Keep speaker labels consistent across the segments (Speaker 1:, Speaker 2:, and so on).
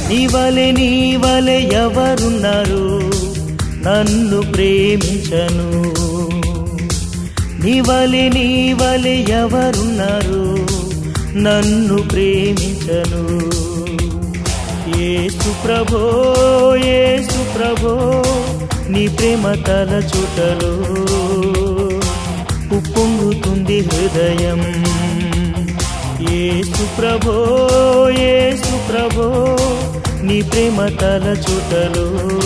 Speaker 1: నీవలె నీవలె ఎవరున్నారు నన్ను ప్రేమించను నీవలె నీవలె ఎవరున్నారు నన్ను ప్రేమించను ఏసు ప్రభో ఏసు ప్రభో నీ ప్రేమ తల చుటలో ఉప్పొంగుతుంది హృదయం ఏసు ప్రభో ఏసు ప్రభో నీ ప్రేమ తల చుటలో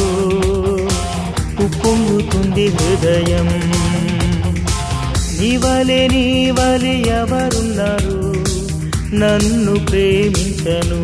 Speaker 1: ఉప్పొంగుతుంది హృదయం నీవలే నీవలే ఎవరున్నారు నన్ను ప్రేమించను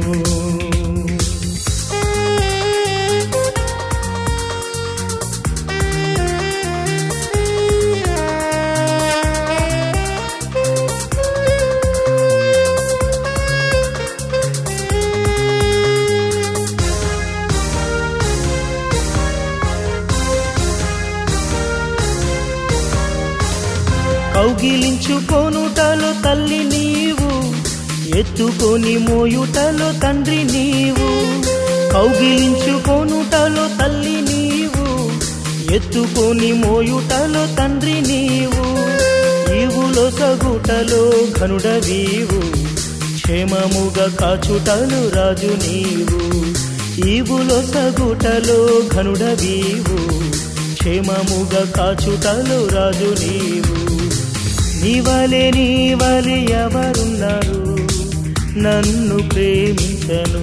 Speaker 1: కౌగిలించుకొనుటలో తల్లి నీవు ఎత్తుకొని మోయుటలో తండ్రి నీవు కౌగిలించుకొనుటలో తల్లి నీవు ఎత్తుకొని మోయుటలో తండ్రి నీవు ఈవులో సగుటలో ఘనుడవీవు క్షేమముగా కాచుటలు రాజు నీవు ఈవులో సగుటలో ఘనుడవీవు క్షేమముగా కాచుటలు రాజు నీవు నీవలే నీవలే ఎవరున్నారు నన్ను ప్రేమించను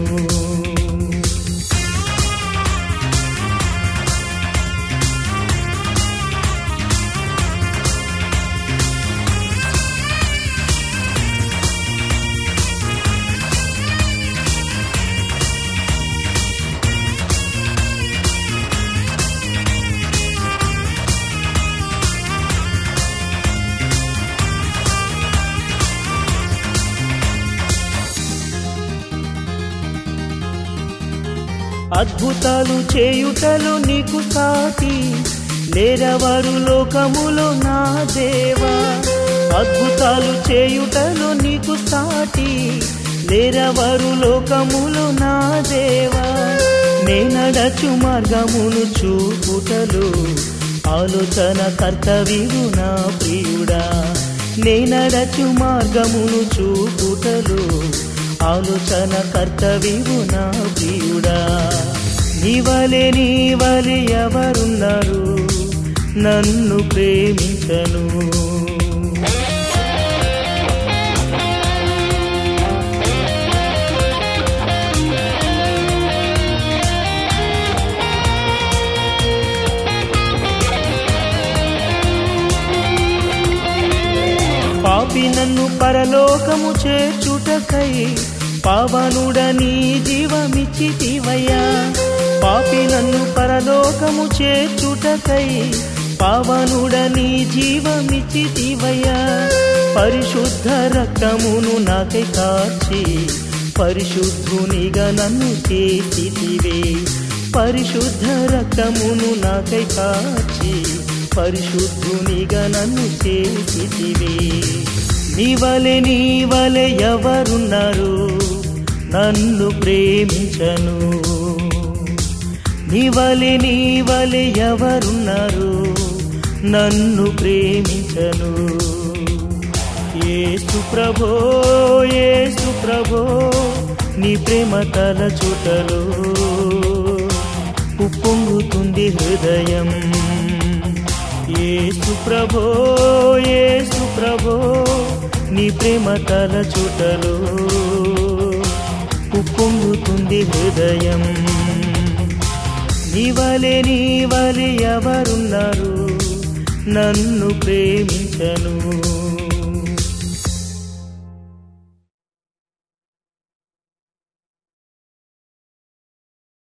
Speaker 1: అద్భుతాలు చేయుటలు నీకు సాటి లేరవారు లోకములో నా దేవా అద్భుతాలు చేయుటలు నీకు సాటి లేరవారు లోకములో నా దేవా నేనడచు మార్గమును చూపుటలు ఆలోచన కర్తవ్యుడు నా ప్రియుడా నేనడచు మార్గమును చూపుటలు ఆలోచన కర్తవ్యుడు నా ప్రియుడా నీవలే నీవలే ఎవరున్నారు నన్ను ప్రేమించను పాపి నన్ను పరలోకము చేర్చుటకై పావనుడ నీ జీవమిచ్చితివయ్యా పాపి నన్ను పరలోకము చేర్చుటకై పావనుడ నీ జీవమిచ్చితివయ్యా పరిశుద్ధ రక్తమును నాకై కాచి పరిశుద్ధునిగా నన్ను చేసితివే పరిశుద్ధ రక్తమును నాకై కాచి పరిశుద్ధునిగా నన్ను చేసితివే నీవలె నీవలె ఎవరున్నారు నన్ను ప్రేమించను నీవలె నీవలె ఎవరున్నారు నన్ను ప్రేమించను ఏసు ప్రభో ఏసు ప్రభో నీ ప్రేమ తల చుటలో ఉప్పొంగుతుంది హృదయం ఏసు ప్రభో ఏసు ప్రభో నీ ప్రేమ తల చుటలో ఉప్పొంగుతుంది హృదయం నీవలే నీవలే ఎవరున్నారు నన్ను ప్రేమించను